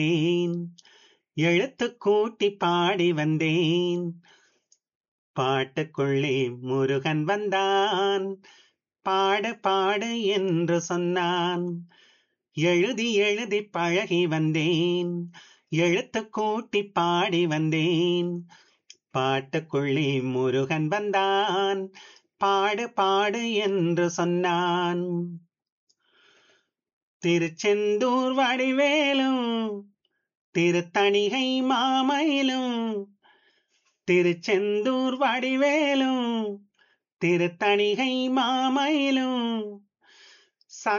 வந்தேன் எழுத்து கூட்டி பாடி வந்தேன் பாட்டுக்குள்ளே முருகன் வந்தான் பாடு பாடு என்று சொன்னான் எழுதி எழுதி பழகி வந்தேன் எழுத்து கூட்டி பாடி வந்தேன் பாட்டுக்குள்ளே முருகன் வந்தான் பாடு பாடு என்று சொன்னான் திருச்செந்தூர் வடிவேலும் திருத்தணிகை மாமயிலும் திருச்செந்தூர் வடிவேலும் திருத்தணிகை மாமயிலும்